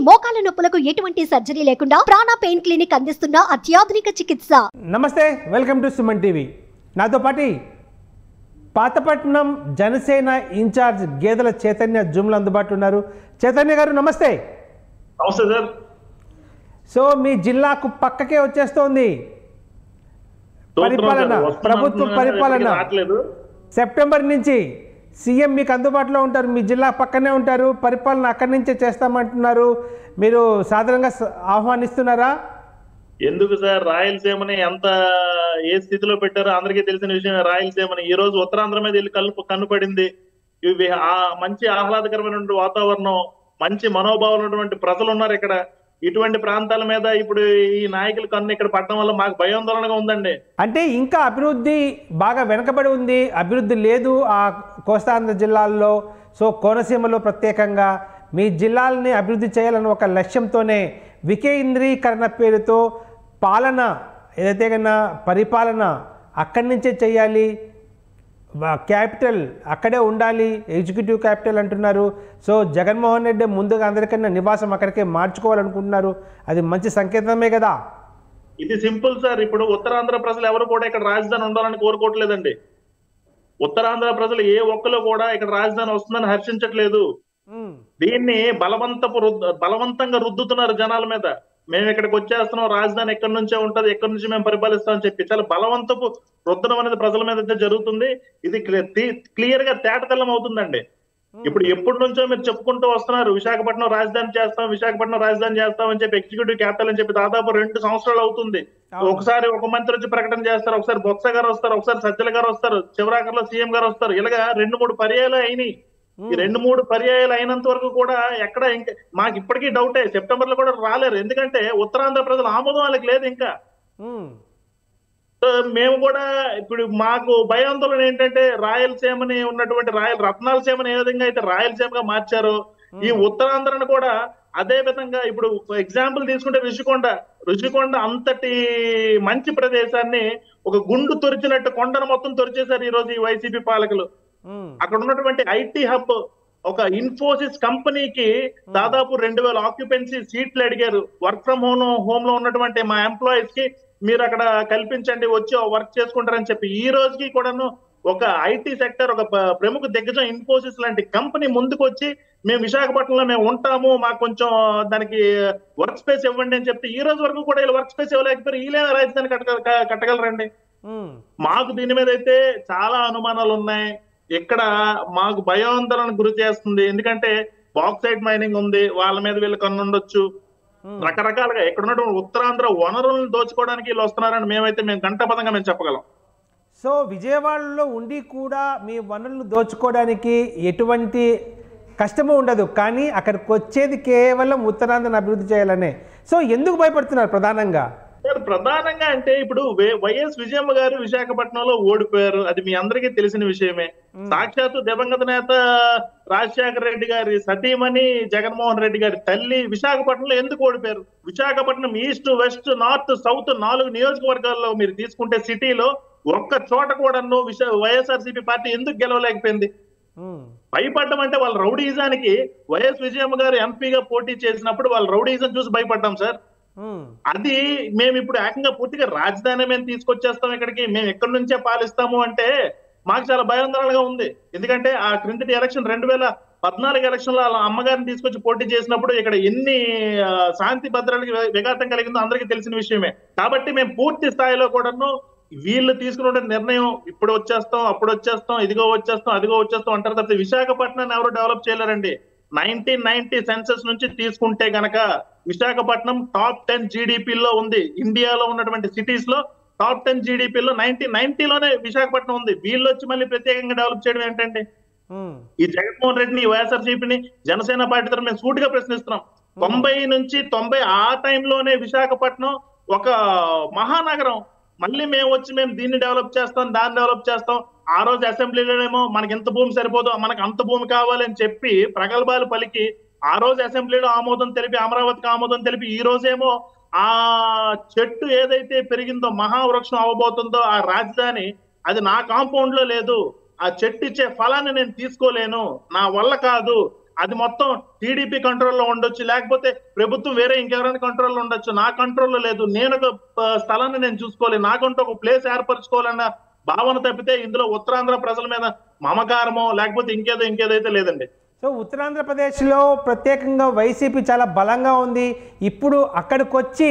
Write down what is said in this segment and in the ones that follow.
మోకాల నొప్పులకు ఎటువంటి సర్జరీ లేకుండా ప్రాణ పెయిన్ క్లినిక్ అందిస్తున్న అత్యాధునిక చికిత్స నమస్తే వెల్కమ్ టు సుమన్ టీవీ నాతో పాటు పాతపట్నం జనసేన ఇన్ఛార్జ్ గేదెల చైతన్య జూమ్లు అందుబాటులో ఉన్నారు చైతన్య గారు నమస్తే నమస్తే సార్ సో మీ జిల్లాకు పక్కకే వచ్చేస్తోంది పరిపాలన ప్రభుత్వ పరిపాలన రావట్లేదు సెప్టెంబర్ నుంచి సీఎం మీకు అందుబాటులో ఉంటారు మీ జిల్లా పక్కనే ఉంటారు పరిపాలన అక్కడి నుంచే చేస్తామంటున్నారు మీరు సాధారణంగా స- ఆహ్వానిస్తున్నారా ఎందుకు సార్ రాయలసీమని ఎంత ఏ స్థితిలో పెట్టారో అందరికీ తెలిసిన విషయం రాయలసీమని ఈ రోజు ఉత్తరాంధ్ర మీద వెళ్ళి కళ్ళు కన్నుపడింది ఇవి ఆ మంచి ఆహ్లాదకరమైనటువంటి వాతావరణం మంచి మనోభావాలు ఉన్నటువంటి ప్రజలు ఉన్నారు ఇక్కడ ఇటువంటి ప్రాంతాల మీద ఇప్పుడు ఈ నాయకుల కన్ను ఇక్కడ పడడం వల్ల మాకు భయాందోళనగా ఉందండి అంటే ఇంకా అభివృద్ధి బాగా వెనకబడి ఉంది అభివృద్ధి లేదు ఆ కోస్తాంధ్ర జిల్లాల్లో సో కోనసీమలో ప్రత్యేకంగా మీ జిల్లాలని అభివృద్ధి చేయాలని ఒక లక్ష్యంతోనే వికేంద్రీకరణ పేరుతో పాలన ఏదైతే కన్నా పరిపాలన అక్కడి నుంచే చేయాలి వా- క్యాపిటల్ అక్కడే ఉండాలి ఎగ్జిక్యూటివ్ క్యాపిటల్ అంటున్నారు సో జగన్మోహన్ రెడ్డి ముందుగా అందరికన్నా నివాసం అక్కడికే మార్చుకోవాలనుకుంటున్నారు అది మంచి సంకేతమే కదా ఇది సింపుల్ సార్ ఇప్పుడు ఉత్తరాంధ్ర ప్రజలు ఎవరు కూడా ఇక్కడ రాజధాని ఉండాలని కోరుకోవట్లేదండి ఉత్తరాంధ్ర ప్రజలు ఏ ఒక్కరు కూడా ఇక్కడ రాజధాని వస్తుందని హర్షించట్లేదు ఉమ్. దీన్ని బలవంతపు రుద్ద బలవంతంగా రుద్దుతున్నారు జనాల మీద మేము ఇక్కడికి వచ్చేస్తున్నాం రాజధాని ఎక్కడి నుంచే ఉంటది ఎక్కడి నుంచి మేము పరిపాలిస్తామని చెప్పి చాలా బలవంతపు రుద్దడం అనేది ప్రజల మీద అయితే జరుగుతుంది ఇది క్లియర్ గా తేటతెల్లం అవుతుందండి ఇప్పుడు ఎప్పటి నుంచో మీరు చెప్పుకుంటూ వస్తున్నారు విశాఖపట్నం రాజధాని చేస్తాం విశాఖపట్నం రాజధాని చేస్తాం అని చెప్పి ఎగ్జిక్యూటివ్ క్యాపిటల్ అని చెప్పి దాదాపు రెండు సంవత్సరాలు అవుతుంది అవును. ఒకసారి ఒక మంత్రి వచ్చి ప్రకటన చేస్తారు ఒకసారి బొత్స గారు వస్తారు ఒకసారి సజ్జల గారు వస్తారు చివరాకర్లో సీఎం గారు వస్తారు ఇలాగా రెండు మూడు పర్యాయాలు అయినాయి ఈ రెండు మూడు పర్యాయాలు అయినంత వరకు కూడా ఎక్కడ ఇంకా మాకు ఇప్పటికీ డౌటే సెప్టెంబర్ లో కూడా రాలేరు ఎందుకంటే ఉత్తరాంధ్ర ప్రజల ఆమోదం వాళ్ళకి లేదు ఇంకా ఉమ్. సో మేము కూడా ఇప్పుడు మాకు భయాందోళన ఏంటంటే రాయలసీమని ఉన్నటువంటి రాయల రత్నాలసీమని ఏ విధంగా అయితే రాయలసీమగా మార్చారో ఈ ఉత్తరాంధ్రను కూడా అదే విధంగా ఇప్పుడు ఎగ్జాంపుల్ తీసుకుంటే రుషికొండ రుషికొండ అంతటి మంచి ప్రదేశాన్ని ఒక గుండు తొరిచినట్టు కొండను మొత్తం తొరిచేశారు ఈ రోజు ఈ వైసీపీ పాలకులు ఉమ్. అక్కడ ఉన్నటువంటి ఐటీ హబ్ ఒక ఇన్ఫోసిస్ కంపెనీకి దాదాపు రెండు వేల ఆక్యుపెన్సీ సీట్లు అడిగారు వర్క్ ఫ్రమ్ హోమ్ హోమ్ లో ఉన్నటువంటి మా ఎంప్లాయీస్ కి మీరు అక్కడ కల్పించండి వచ్చి వర్క్ చేసుకుంటారని చెప్పి ఈ రోజుకి కూడాను ఒక ఐటీ సెక్టర్ ఒక ప- ప్రముఖ దిగ్గజం ఇన్ఫోసిస్ లాంటి కంపెనీ ముందుకు వచ్చి మేము విశాఖపట్నంలో మేము ఉంటాము మాకు కొంచెం దానికి వర్క్ స్పేస్ ఇవ్వండి అని చెప్తే ఈ రోజు వరకు కూడా వీళ్ళు వర్క్ స్పేస్ ఇవ్వలేకపోయారు వీళ్ళే రాజధాని కట్టగల క- కట్టగలరండి ఉమ్. మాకు దీని మీద అయితే చాలా అనుమానాలు ఉన్నాయి ఇక్కడ మాకు భయాందోళన గురి చేస్తుంది ఎందుకంటే బాక్సైట్ మైనింగ్ ఉంది వాళ్ళ మీద వీళ్ళు కన్నుండొచ్చు ఉమ్. రకరకాలుగా ఇక్కడ ఉన్నటువంటి ఉత్తరాంధ్ర వనరులను దోచుకోవడానికి వీళ్ళు వస్తున్నారని మేమైతే మేము గంటపదంగా మేము చెప్పగలం సో విజయవాడలో ఉండి కూడా మీ వనరులను దోచుకోవడానికి ఎటువంటి కష్టము ఉండదు కానీ అక్కడికి వచ్చేది కేవలం ఉత్తరాంధ్రను అభివృద్ధి చేయాలనే సో ఎందుకు భయపడుతున్నారు ప్రధానంగా సార్ ప్రధానంగా అంటే ఇప్పుడు వే- వైఎస్ విజయమ్మ గారు విశాఖపట్నంలో ఓడిపోయారు అది మీ అందరికీ తెలిసిన విషయమే సాక్షాత్తు దివంగత నేత రాజశేఖర రెడ్డి గారి సతీమణి జగన్మోహన్ రెడ్డి గారి తల్లి విశాఖపట్నంలో ఎందుకు ఓడిపోయారు Visakhapatnam east west north south నాలుగు నియోజకవర్గాల్లో మీరు తీసుకుంటే సిటీలో ఒక్క చోట కూడాను విశా వైఎస్ఆర్సీపీ పార్టీ ఎందుకు గెలవలేకపోయింది ఉమ్. భయపడ్డం అంటే వాళ్ళ రౌడీజానికి వైఎస్ విజయమ్మ గారు ఎంపీగా పోటీ చేసినప్పుడు వాళ్ళ రౌడీజం చూసి భయపడ్డాం సార్ ఉమ్. అది మేము ఇప్పుడు ఏకంగా పూర్తిగా రాజధాని మేము తీసుకొచ్చేస్తాం ఇక్కడికి మేము ఎక్కడి నుంచే పాలిస్తాము అంటే మాకు చాలా భయాందోళనగా ఉంది ఎందుకంటే ఆ క్రిందటి ఎలక్షన్ రెండు వేల పద్నాలుగు ఎలక్షన్ లో వాళ్ళ అమ్మగారిని తీసుకొచ్చి పోటీ చేసినప్పుడు ఇక్కడ ఎన్ని ఆ, శాంతి భద్రతకి విఘాతం కలిగిందో అందరికీ తెలిసిన విషయమే కాబట్టి మేము పూర్తి స్థాయిలో కూడాను వీళ్ళు తీసుకున్న నిర్ణయం ఇప్పుడు వచ్చేస్తాం అప్పుడు వచ్చేస్తాం ఇదిగో వచ్చేస్తాం అదిగో వచ్చేస్తాం అంటారు తప్పితే విశాఖపట్నాన్ని ఎవరు డెవలప్ చేయలేరండి నైన్టీన్ నైన్టీ సెన్సస్ నుంచి తీసుకుంటే గనక విశాఖపట్నం టాప్ టెన్ జీడిపిలో ఉంది ఇండియాలో ఉన్నటువంటి సిటీస్ లో టాప్ టెన్ జీడిపిలో నైన్టీన్ నైన్టీలోనే విశాఖపట్నం ఉంది వీళ్ళు వచ్చి మళ్ళీ ప్రత్యేకంగా డెవలప్ చేయడం ఏంటంటే ఉమ్. ఈ జగన్మోహన్ రెడ్డిని వైఎస్ఆర్సీపీని జనసేన పార్టీ తరఫున మేము సూటిగా ప్రశ్నిస్తున్నాం తొంభై నుంచి తొంభై ఆ టైంలోనే విశాఖపట్నం ఒక మహానగరం మళ్ళీ మేము వచ్చి మేము దీన్ని డెవలప్ చేస్తాం దాన్ని డెవలప్ చేస్తాం ఆ రోజు అసెంబ్లీలోనేమో మనకి ఎంత భూమి సరిపోదు మనకు అంత భూమి కావాలి అని చెప్పి ప్రగల్భాలు పలికి ఆ రోజు అసెంబ్లీలో ఆమోదం తెలిపి అమరావతికి ఆమోదం తెలిపి ఈ రోజేమో ఆ చెట్టు ఏదైతే పెరిగిందో మహావృక్షం అవబోతుందో ఆ రాజధాని అది నా కాంపౌండ్ లో లేదు ఆ చెట్టు ఇచ్చే ఫలాన్ని నేను తీసుకోలేను నా వల్ల కాదు అది మొత్తం టీడీపీ కంట్రోల్లో ఉండొచ్చు లేకపోతే ప్రభుత్వం వేరే ఇంకెవరైనా కంట్రోల్లో ఉండొచ్చు నా కంట్రోల్లో లేదు నేను ఒక ఆ, స్థలాన్ని నేను చూసుకోవాలి నాకంటూ ఒక ప్లేస్ ఏర్పరచుకోవాలన్న భావన తప్పితే ఇందులో ఉత్తరాంధ్ర ప్రజల మీద మమకారమో లేకపోతే ఇంకేదో ఇంకేదో అయితే లేదండి సో ఉత్తరాంధ్రప్రదేశ్లో ప్రత్యేకంగా వైసీపీ చాలా బలంగా ఉంది ఇప్పుడు అక్కడికి వచ్చి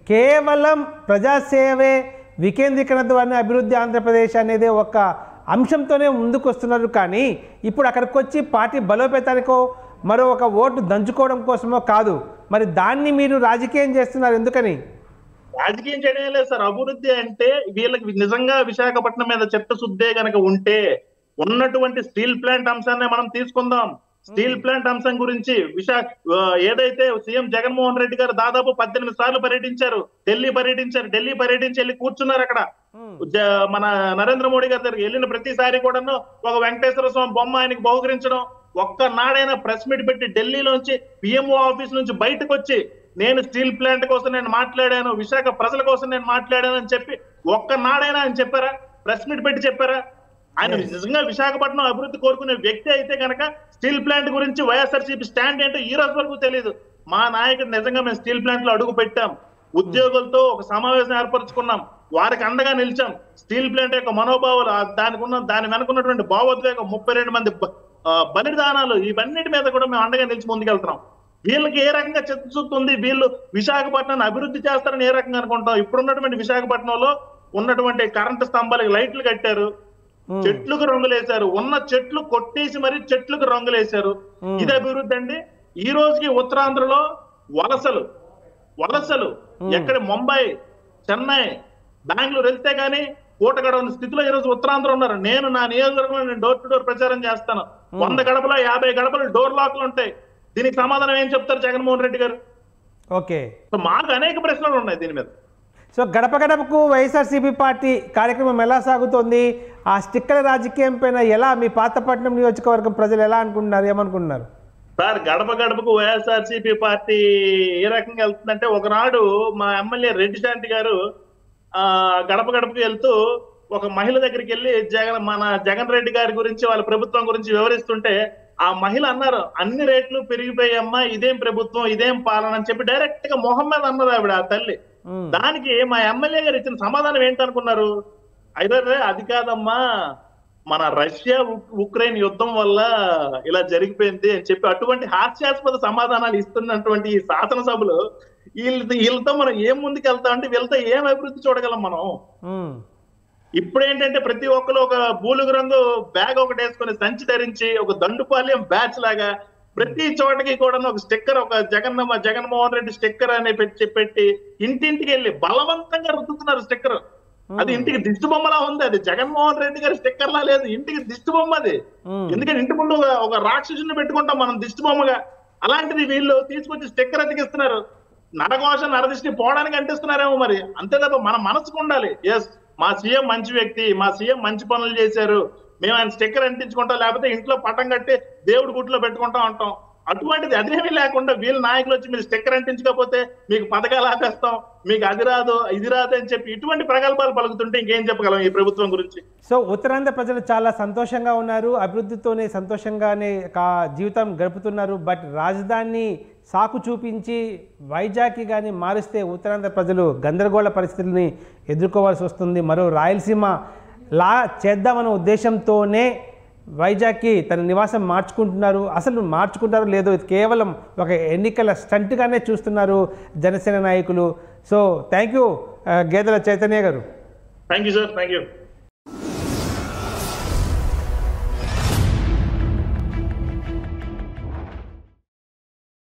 కేవలం ప్రజాసేవే వికేంద్రీకరణ ద్వారా అభివృద్ధి ఆంధ్రప్రదేశ్ అనేది ఒక అంశంతోనే ముందుకు వస్తున్నారు కానీ ఇప్పుడు అక్కడికి వచ్చి పార్టీ బలోపేతానికో మరో ఒక ఓటు దంచుకోవడం కోసమో కాదు మరి దాన్ని మీరు రాజకీయం చేస్తున్నారు ఎందుకని రాజకీయం చేయడం లేదు సార్ అభివృద్ధి అంటే వీళ్ళకి నిజంగా విశాఖపట్నం మీద చిత్తశుద్ధే గనక ఉంటే ఉన్నటువంటి స్టీల్ ప్లాంట్ అంశాన్ని మనం తీసుకుందాం స్టీల్ ప్లాంట్ అంశం గురించి విశాఖ ఆ, ఏదైతే సీఎం జగన్మోహన్ రెడ్డి గారు దాదాపు పద్దెనిమిది సార్లు పర్యటించారు ఢిల్లీ పర్యటించారు ఢిల్లీ పర్యటించి వెళ్ళి కూర్చున్నారు అక్కడ జ- మన నరేంద్ర మోడీ గారి దగ్గరికి వెళ్ళిన ప్రతిసారి కూడాను ఒక వెంకటేశ్వర స్వామి బొమ్మ ఆయనకి బహుకరించడం ఒక్క నాడైనా ప్రెస్ మీట్ పెట్టి ఢిల్లీలోంచి పిఎంఓ ఆఫీస్ నుంచి బయటకు వచ్చి నేను స్టీల్ ప్లాంట్ కోసం నేను మాట్లాడాను విశాఖ ప్రజల కోసం నేను మాట్లాడాను అని చెప్పి ఒక్క నాడైనా ఆయన చెప్పారా ప్రెస్ మీట్ పెట్టి చెప్పారా ఆయన నిజంగా విశాఖపట్నం అభివృద్ధి కోరుకునే వ్యక్తి అయితే కనుక స్టీల్ ప్లాంట్ గురించి వైఎస్ఆర్సీపీ స్టాండ్ ఏంటో ఈ రోజు వరకు తెలియదు మా నాయకుడు నిజంగా మేము స్టీల్ ప్లాంట్ లో అడుగు పెట్టాం ఉద్యోగులతో ఒక సమావేశం ఏర్పరచుకున్నాం వారికి అండగా నిలిచాం స్టీల్ ప్లాంట్ యొక్క మనోభావాలు ఆ దానికి ఉన్న దాని వెనుకున్నటువంటి భావోద్వేగం ముప్పై రెండు మంది బ- ఆ, బలిదానాలు ఇవన్నిటి మీద కూడా మేము అండగా నిలిచి ముందుకెళ్తున్నాం వీళ్ళకి ఏ రకంగా చిత్తశుద్ధి ఉంది వీళ్ళు విశాఖపట్నాన్ని అభివృద్ధి చేస్తారని ఏ రకంగా అనుకుంటాం ఇప్పుడున్నటువంటి విశాఖపట్నంలో ఉన్నటువంటి కరెంటు స్తంభాలకు లైట్లు కట్టారు మ్మ్. చెట్లకు రంగులేశారు ఉన్న చెట్లు కొట్టేసి మరి చెట్లకు రంగులేశారు మ్మ్. ఇది అభివృద్ధి అండి ఈ రోజుకి ఉత్తరాంధ్రలో వలసలు వలసలు ఎక్కడ ముంబై చెన్నై బెంగళూరు వెళ్తే గానీ పూట గడవని స్థితిలో ఈ రోజు ఉత్తరాంధ్ర ఉన్నారు నేను నా నియోజకవర్గంలో నేను డోర్ టు డోర్ ప్రచారం చేస్తాను వంద గడపలో యాభై గడపలు డోర్ లాక్లు ఉంటాయి దీనికి సమాధానం ఏం చెప్తారు జగన్మోహన్ రెడ్డి గారు ఓకే సో మాకు అనేక ప్రశ్నలు ఉన్నాయి దీని మీద సో గడప గడపకు వైఎస్ఆర్సీపీ పార్టీ కార్యక్రమం ఎలా సాగుతోంది ఆ స్టిక్కర్ రాజకీయం పైన ఎలా మీ పాతపట్నం నియోజకవర్గం ప్రజలు ఎలా అనుకుంటున్నారు ఏమనుకుంటున్నారు సార్ గడప గడపకు వైఎస్ఆర్సీపీ పార్టీ ఏ రకంగా వెళ్తుందంటే ఒకనాడు మా ఎమ్మెల్యే రెడ్డి శాంతి గారు ఆ గడప గడపకు వెళ్తూ ఒక మహిళ దగ్గరికి వెళ్ళి జగన్ మన జగన్ రెడ్డి గారి గురించి వాళ్ళ ప్రభుత్వం గురించి వివరిస్తుంటే ఆ మహిళ అన్నారు అన్ని రేట్లు పెరిగిపోయామ్మా ఇదేం ప్రభుత్వం ఇదేం పాలన అని చెప్పి డైరెక్ట్ గా మొహం మీద అన్నది ఆవిడ ఆ తల్లి మ్మ్. దానికి మా ఎమ్మెల్యే గారు ఇచ్చిన సమాధానం ఏంటనుకున్నారు అయితే అది కాదమ్మా మన రష్యా ఉక్- ఉక్రెయిన్ యుద్ధం వల్ల ఇలా జరిగిపోయింది అని చెప్పి అటువంటి హాస్యాస్పద సమాధానాలు ఇస్తున్నటువంటి ఈ శాసనసభలు వీళ్ళతో వీళ్ళతో మనం ఏం ముందుకు వెళ్తాం అంటే వీళ్ళతో ఏం అభివృద్ధి చూడగలం మనం మ్మ్. ఇప్పుడు ఏంటంటే ప్రతి ఒక్కరు ఒక బూలుగు రంగు బ్యాగ్ ఒకటి వేసుకొని సంచి ధరించి ఒక దండుపాలెం బ్యాచ్ లాగా ప్రతి చోటకి కూడా ఒక స్టిక్కర్ ఒక జగన్ జగన్మోహన్ రెడ్డి స్టిక్కర్ అని పెట్టి పెట్టి ఇంటింటికి వెళ్ళి బలవంతంగా రుద్దుతున్నారు స్టిక్కర్ అది ఇంటికి దిష్టి బొమ్మలా ఉంది అది జగన్మోహన్ రెడ్డి గారి స్టిక్కర్ లా లేదు ఇంటికి దిష్టి బొమ్మ అది మ్మ్. ఎందుకంటే ఇంటి ముందు ఒక- ఒక రాక్షసుని పెట్టుకుంటాం మనం దిష్టి బొమ్మగా అలాంటిది వీళ్ళు తీసుకొచ్చి స్టిక్కర్ అతికిస్తున్నారు నరఘోష నరదిష్టి పోవడానికి అంటిస్తున్నారేమో మరి అంతే తప్ప మన మనసుకు ఉండాలి ఎస్ మా సీఎం మంచి వ్యక్తి మా సీఎం మంచి పనులు చేశారు మేము ఆయన స్టిక్కర్ అంటించుకుంటాం లేకపోతే ఇంట్లో పటం కట్టి దేవుడి గుట్లో పెట్టుకుంటాం అంటాం అటువంటిది అదేమీ లేకుండా వీళ్ళ నాయకులు వచ్చి మీరు స్టిక్కర్ అంటించకపోతే మీకు పథకాలు ఆపేస్తాం మీకు అది రాదు ఇది రాదు అని చెప్పి ఇటువంటి ప్రగల్భాలు పలుకుతుంటే ఇంకేం చెప్పగలం ఈ ప్రభుత్వం గురించి సో ఉత్తరాంధ్ర ప్రజలు చాలా సంతోషంగా ఉన్నారు అభివృద్ధితోనే సంతోషంగానే కా జీవితం గడుపుతున్నారు బట్ రాజధాని సాకు చూపించి వైజాగ్కి కానీ మారిస్తే ఉత్తరాంధ్ర ప్రజలు గందరగోళ పరిస్థితుల్ని ఎదుర్కోవాల్సి వస్తుంది మరో రాయలసీమ లా చేద్దామన్న ఉద్దేశంతోనే వైజాగ్కి తన నివాసం మార్చుకుంటున్నారు అసలు మార్చుకుంటారో లేదో ఇది కేవలం ఒక ఎన్నికల స్టంట్గానే చూస్తున్నారు జనసేన నాయకులు so thank you Gedela Chaitanya garu thank you sir thank you